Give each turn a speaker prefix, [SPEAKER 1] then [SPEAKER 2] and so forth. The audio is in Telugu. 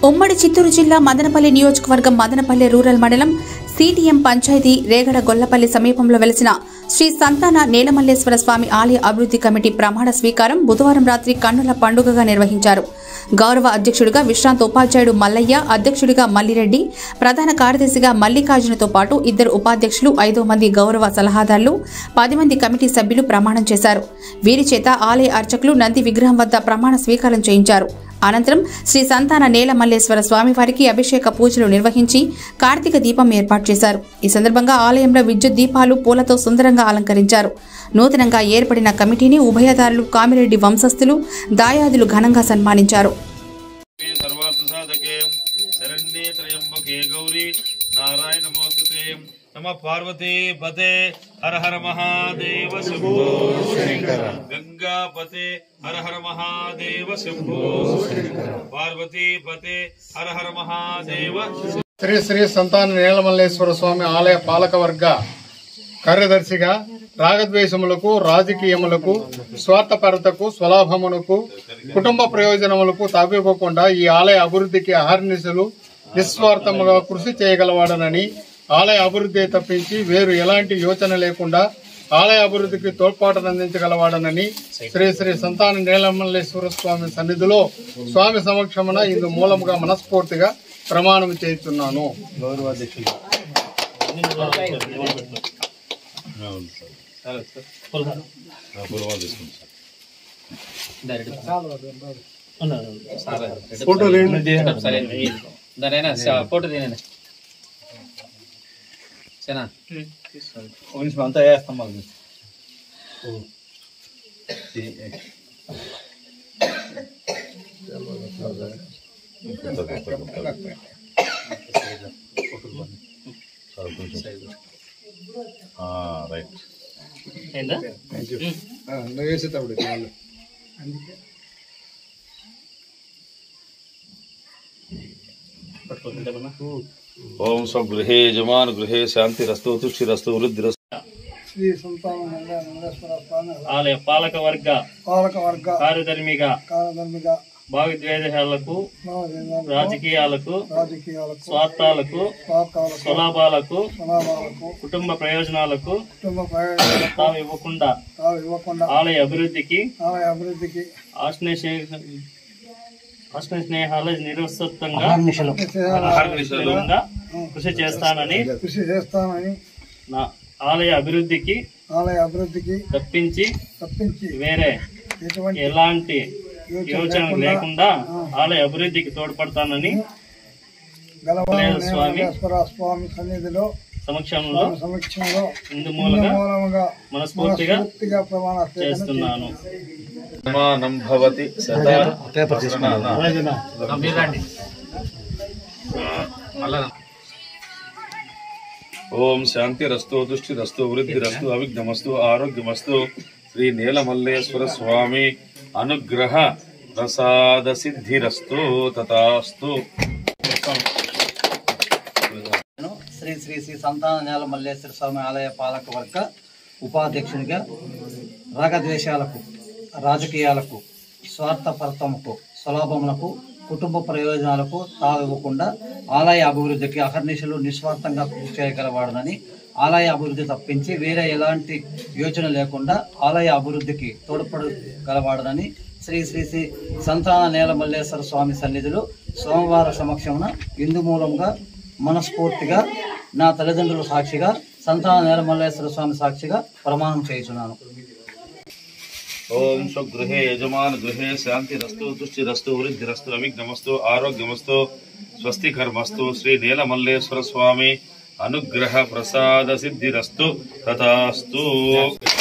[SPEAKER 1] ఉమ్మడి చిత్తూరు జిల్లా మదనపల్లి నియోజకవర్గం మదనపల్లి రూరల్ మండలం సిటిఎం పంచాయతీ రేగడ గొల్లపల్లి సమీపంలో వెలిసిన శ్రీ సంతాన నీలమల్లేశ్వర స్వామి ఆలయ అభివృద్ధి కమిటీ ప్రమాణ స్వీకారం బుధవారం రాత్రి కన్నుల పండుగగా నిర్వహించారు గౌరవ అధ్యక్షుడిగా విశ్రాంత ఉపాధ్యాయుడు మల్లయ్య అధ్యక్షుడిగా మల్లిరెడ్డి ప్రధాన కార్యదర్శిగా మల్లికార్జునతో పాటు ఇద్దరు ఉపాధ్యక్షులు ఐదో మంది గౌరవ సలహాదారులు పది మంది కమిటీ సభ్యులు ప్రమాణం చేశారు వీరి చేత ఆలయ అర్చకులు నంది విగ్రహం వద్ద ప్రమాణ స్వీకారం చేయించారు అనంతరం శ్రీ సంతాన నేల మల్లేశ్వర స్వామివారికి అభిషేక పూజలు నిర్వహించి కార్తీక దీపం ఏర్పాటు చేశారు ఈ సందర్భంగా ఆలయంలో విద్యుత్ దీపాలు పూలతో సుందరంగా అలంకరించారు నూతనంగా ఏర్పడిన కమిటీని ఉభయదారులు కామిరెడ్డి వంశస్థులు దాయాదులు ఘనంగా సన్మానించారు
[SPEAKER 2] सर्वार्थ साधके शरण्ये त्र्यंबके गौरी नारायण नमोस्तुते नमः पार्वती पते हर हर महादेव शंभो गंगा पते हर हर महादेव शंभो पार्वती पते हर हर महादेव
[SPEAKER 3] శ్రీ శ్రీ సంతాన నీలమల్లేశ్వర స్వామి ఆలయ పాలక వర్గ కార్యదర్శిగా రాగద్వేషములకు రాజకీయములకు స్వార్థపరతకు స్వలాభమునకు కుటుంబ ప్రయోజనములకు తావివ్వకుండా ఈ ఆలయ అభివృద్ధికి అహర్నిశలు నిస్వార్థముగా కృషి చేయగలవాడనని ఆలయ అభివృద్ధి తప్పించి వేరు ఎలాంటి యోచన లేకుండా ఆలయ అభివృద్ధికి తోడ్పాటునందించగలవాడనని శ్రీ శ్రీ సంతాన నీలమల్లేశ్వర స్వామి సన్నిధిలో స్వామి సమక్షమున ఇందు మూలముగా మనస్ఫూర్తిగా ప్రమాణం చేస్తున్నాను
[SPEAKER 4] దానైనా ఫోటో తినండి సరేనా ఒక నిమిషం అంతా వేస్తాం మాకు
[SPEAKER 2] రైట్
[SPEAKER 4] ఏందా
[SPEAKER 2] ఓం స్వగృహే యజమాన్ గృహే శాంతిరస్తు తుష్టిరస్తు వృద్ధిరస్తు
[SPEAKER 5] శ్రీ సంతాన నందేశ్వర స్వామి
[SPEAKER 4] ఆలయ పాలక వర్గ
[SPEAKER 5] పాలక వర్గ
[SPEAKER 4] కార్యధర్మిగా
[SPEAKER 5] కార్యదర్మిగా
[SPEAKER 4] భావోద్వేషాలకు
[SPEAKER 5] భావజనాలకు,
[SPEAKER 4] రాజకీయాలకు
[SPEAKER 5] రాజకీయాలకు
[SPEAKER 4] స్వార్థాలకు
[SPEAKER 5] స్వార్థాలకు
[SPEAKER 4] స్వలాభాలకు
[SPEAKER 5] స్వలాభాలకు
[SPEAKER 4] కుటుంబ ప్రయోజనాలకు
[SPEAKER 5] కుటుంబ ప్రయోజనాలకు
[SPEAKER 4] తాము ఇవ్వకుండా
[SPEAKER 5] తావు ఇవ్వకుండా
[SPEAKER 4] ఆలయ అభివృద్ధికి
[SPEAKER 5] ఆలయ అభివృద్ధికి
[SPEAKER 4] ఆశ్రయ ఆశ్రయ స్నేహాల నిరసత్వంగా
[SPEAKER 2] అహర్నిశలు
[SPEAKER 4] కృషి చేస్తానని
[SPEAKER 5] కృషి చేస్తామని
[SPEAKER 4] నా ఆలయ అభివృద్ధికి
[SPEAKER 5] ఆలయ అభివృద్ధికి
[SPEAKER 4] తప్పించి
[SPEAKER 5] తప్పించి
[SPEAKER 4] వేరే
[SPEAKER 5] ఎటువంటి
[SPEAKER 4] ఎలాంటి
[SPEAKER 5] యోచన
[SPEAKER 4] యోచన లేకుండా ఆలయ అభివృద్ధికి తోడ్పడతానని
[SPEAKER 5] గలవాల
[SPEAKER 4] స్వామి.
[SPEAKER 5] నేమలేశ్వర స్వామి సన్నిధిలో
[SPEAKER 4] సమక్షంలో
[SPEAKER 5] స్వామి సమక్షంలో
[SPEAKER 4] ఇందు మూలంగా
[SPEAKER 5] మూలముగా
[SPEAKER 4] మనస్ఫూర్తిగా
[SPEAKER 5] పూర్తిగా ప్రమాణ స్వీకరణ
[SPEAKER 4] చేస్తున్నాను
[SPEAKER 2] సమానం భవతి సదా ఓం శాంతిరస్తు తుష్టిరస్తు వృద్ధిరస్తు అవిఘ్నమస్తు ఆరోగ్యమస్తు శ్రీ నీలమల్లేశ్వర స్వామి అనుగ్రహ ప్రసాద సిద్ధిరస్తు తథాస్తు
[SPEAKER 6] నేను శ్రీ శ్రీ శ్రీ సంతాన నేల మల్లేశ్వర స్వామి ఆలయ పాలక వర్గ ఉపాధ్యక్షునిగా రాగద్వేషాలకు రాజకీయాలకు స్వార్థపరతముకు స్వలాభములకు కుటుంబ ప్రయోజనాలకు తావివ్వకుండా ఆలయ అభివృద్ధికి అహర్నిశలు నిస్వార్థంగా కృషి చేయగలవాడనని ఆలయ అభివృద్ధి తప్పించి వేరే ఎలాంటి యోచన లేకుండా ఆలయ అభివృద్ధికి తోడ్పడగలవాడనని శ్రీ శ్రీ శ్రీ సంతాన నేల మల్లేశ్వర స్వామి సన్నిధిలో సోమవార సమక్షమున ఇందు మూలంగా మనస్ఫూర్తిగా నా తల్లిదండ్రుల సాక్షిగా సంతాన నేల మల్లేశ్వర స్వామి సాక్షిగా ప్రమాణం చేయుచున్నాను
[SPEAKER 2] ఓం స్వగృహే యజమాన్ గృహే శాంతిరస్తు తుష్టిరస్తు వృద్ధిరస్తు అవిఘ్నమస్తు ఆరోగ్యమస్తు స్వస్తి కర్మస్తు శ్రీ నీలమల్లేశ్వర స్వామి అనుగ్రహ ప్రసాద సిద్ధిరస్తు తథాస్తు